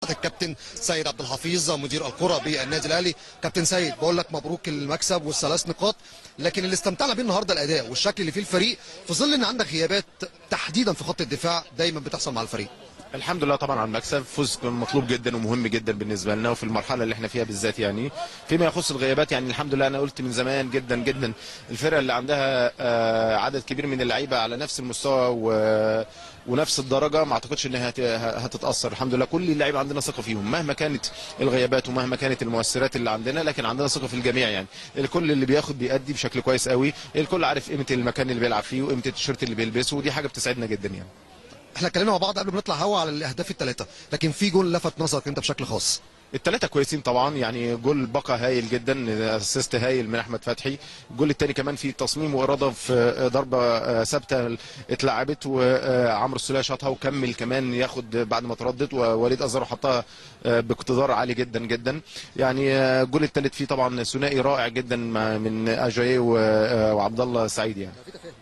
معاك الكابتن سيد عبد الحفيظ مدير الكره بالنادي الاهلي كابتن سيد بقول لك مبروك المكسب والثلاث نقاط لكن اللي استمتعنا بيه النهارده الاداء والشكل اللي فيه الفريق في ظل ان عندك غيابات تحديدا في خط الدفاع دايما بتحصل مع الفريق الحمد لله طبعا على المكسب فوز كان مطلوب جدا ومهم جدا بالنسبه لنا وفي المرحله اللي احنا فيها بالذات يعني فيما يخص الغيابات يعني الحمد لله انا قلت من زمان جدا جدا الفرقه اللي عندها آه، عدد كبير من اللعيبه على نفس المستوى و ونفس الدرجه ما اعتقدش انها هت- هتتاثر الحمد لله كل اللعيبه عندنا ثقه فيهم مهما كانت الغيابات ومهما كانت المؤثرات اللي عندنا لكن عندنا ثقه في الجميع يعني الكل اللي بياخد بيأدي بشكل كويس قوي الكل عارف قيمه المكان اللي بيلعب فيه وقيمه التيشيرت اللي بيلبسه ودي حاجه بتسعدنا جدا يعني احنا اتكلمنا مع بعض قبل ما نطلع هوا على الاهداف الثلاثه لكن في جول لفت نظرك انت بشكل خاص الثلاثة كويسين طبعا يعني جول بقى هايل جدا اسيست هايل من احمد فتحي الجول الثاني كمان في تصميم واراده في ضربه آه، ثابته اتلعبت وعمرو السوليه شاطها وكمل كمان ياخد بعد ما تردد ووليد ازارو حطها آه، باقتدار عالي جدا جدا يعني آه، الجول الثالث فيه طبعا ثنائي رائع جدا مع- من اجاي و- آه، وعبد الله سعيد يعني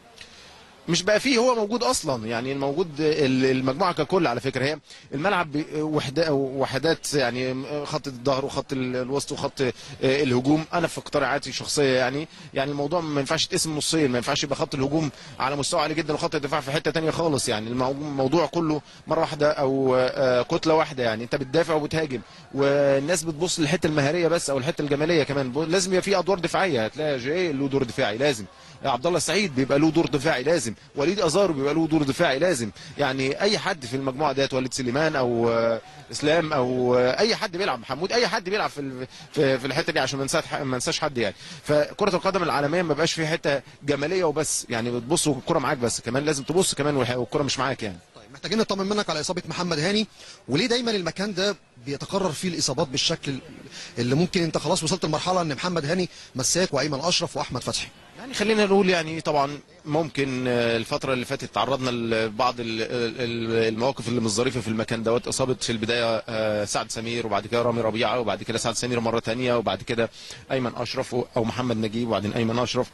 مش بقى فيه هو موجود اصلا يعني الموجود ال- المجموعه ككل على فكره هي الملعب ب- وحدا- وحدات يعني خط الظهر وخط ال- الوسط وخط آه، الهجوم انا في اقتراعاتي الشخصيه يعني يعني الموضوع ما ينفعش يتقسم نصين ما ينفعش يبقى خط الهجوم على مستوى عالي جدا وخط الدفاع في حته تانية خالص يعني المو- الموضوع كله مره واحده او آه، كتله واحده يعني انت بتدافع وبتهاجم والناس بتبص للحته المهاريه بس او الحته الجماليه كمان ب- لازم يبقى في ادوار دفاعيه هتلاقي جاي له دور دفاعي لازم عبد الله السعيد بيبقى له دور دفاعي لازم وليد ازارو بيبقى له دور دفاعي لازم يعني اي حد في المجموعه ديت وليد سليمان او آه، اسلام او آه، اي حد بيلعب محمود اي حد بيلعب في ال- في, في الحته دي عشان ما ننساش ما ننساش حد يعني فكره القدم العالميه ما بقاش فيها حته جماليه وبس يعني بتبص والكره معاك بس كمان لازم تبص كمان والح- والكره مش معاك يعني طيب محتاجين نطمن منك على اصابه محمد هاني وليه دايما المكان ده بيتكرر فيه الاصابات بالشكل اللي ممكن انت خلاص وصلت لمرحله ان محمد هاني مساك وايمن اشرف واحمد فتحي يعني خلينا نقول يعني طبعا ممكن آه، الفترة اللي فاتت تعرضنا لبعض ال- ال- المواقف اللي مش ظريفة في المكان دوت إصابة في البداية آه، سعد سمير وبعد كده رامي ربيعة وبعد كده سعد سمير مرة تانية وبعد كده أيمن أشرف أو محمد نجيب وبعدين أيمن أشرف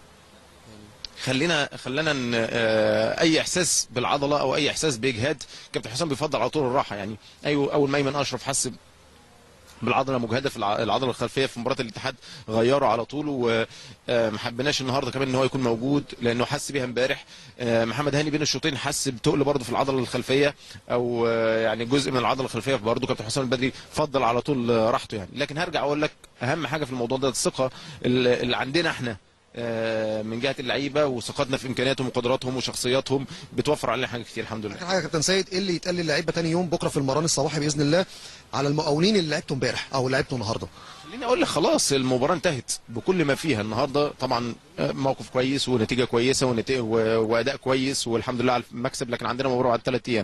خلينا خلينا ن- آه، اي احساس بالعضله او اي احساس باجهاد كابتن حسام بيفضل على طول الراحه يعني ايوه اول ما ايمن اشرف حس بالعضله مجهده في الع- العضله الخلفيه في مباراه الاتحاد غيره على طول وما حبيناش النهارده كمان ان هو يكون موجود لانه حس بيها امبارح آه، محمد هاني بين الشوطين حس بتقل برضه في العضله الخلفيه او آه، يعني جزء من العضله الخلفيه برضه كابتن حسام البدري فضل على طول آه، راحته يعني لكن هرجع اقول لك اهم حاجه في الموضوع ده الثقه اللي اللي عندنا احنا آه، من جهه اللعيبه وثقتنا في امكانياتهم وقدراتهم وشخصياتهم بتوفر علينا حاجات كتير الحمد لله اخر حاجه يا كابتن سيد ايه اللي يتقال للعيبه تاني يوم بكره في المران الصباحي باذن الله على المقاولين اللي لعبته امبارح او لعبته النهارده خليني اقول لك خلاص المباراه انتهت بكل ما فيها النهارده طبعا آه، موقف كويس ونتيجه كويسه ونتيجة و- واداء كويس والحمد لله على المكسب لكن عندنا مباراه بعد ثلاث ايام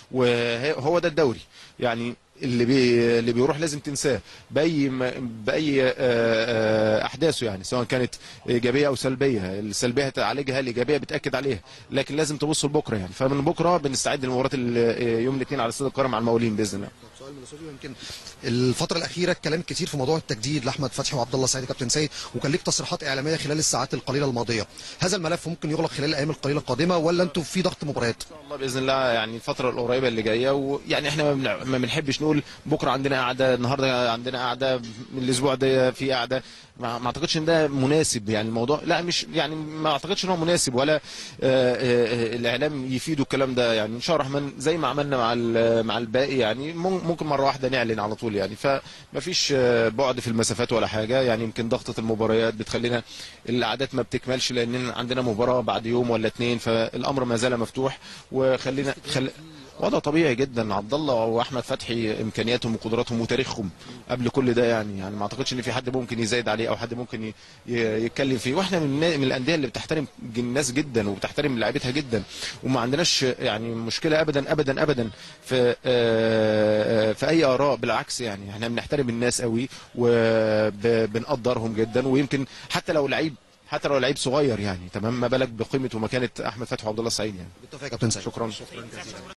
وهو ده الدوري يعني اللي بي اللي بيروح لازم تنساه باي م- باي آه، آه، احداثه يعني سواء كانت ايجابيه او سلبيه السلبيه هتعالجها الايجابيه بتاكد عليها لكن لازم تبص لبكره يعني فمن بكره بنستعد لمباراه ال- يوم الاثنين على استاد القاهره مع المقاولين باذن الله سؤال من الاستوديو يمكن الفتره الاخيره كلام كتير في موضوع التجديد لاحمد فتحي وعبد الله سعيد كابتن سيد وكان ليك تصريحات اعلاميه خلال الساعات القليله الماضيه هذا الملف ممكن يغلق خلال الايام القليله القادمه ولا انتوا في ضغط مباريات ان شاء الله باذن الله يعني الفتره القريبه اللي جايه ويعني احنا ما بنع- ما بنحبش نقول بكره عندنا قعده النهارده عندنا قعده من الاسبوع ده في قعده ما ما اعتقدش ان ده مناسب يعني الموضوع لا مش يعني ما اعتقدش ان هو مناسب ولا آه، آه، آه، الاعلام يفيدوا الكلام ده يعني ان شاء الله الرحمن زي ما عملنا مع ال- مع الباقي يعني مم- ممكن مره واحده نعلن على طول يعني فما فيش آه، بعد في المسافات ولا حاجه يعني يمكن ضغطه المباريات بتخلينا الاعداد ما بتكملش لان عندنا مباراه بعد يوم ولا اتنين فالامر ما زال مفتوح وخلينا خل... وضع طبيعي جدا عبد الله واحمد فتحي امكانياتهم وقدراتهم وتاريخهم قبل كل ده يعني يعني ما اعتقدش ان في حد ممكن يزايد عليه او حد ممكن ي- ي- يتكلم فيه واحنا من النا- من الانديه اللي بتحترم الناس جدا وبتحترم لعيبتها جدا وما عندناش يعني مشكله ابدا ابدا ابدا في آه، في اي اراء بالعكس يعني احنا بنحترم الناس قوي وبنقدرهم جدا ويمكن حتى لو لعيب حتى لو لعيب صغير يعني تمام ما بالك بقيمه ومكانه احمد فتحي وعبد الله السعيد يعني بالتوفيق يا كابتن سيد شكرا شكرا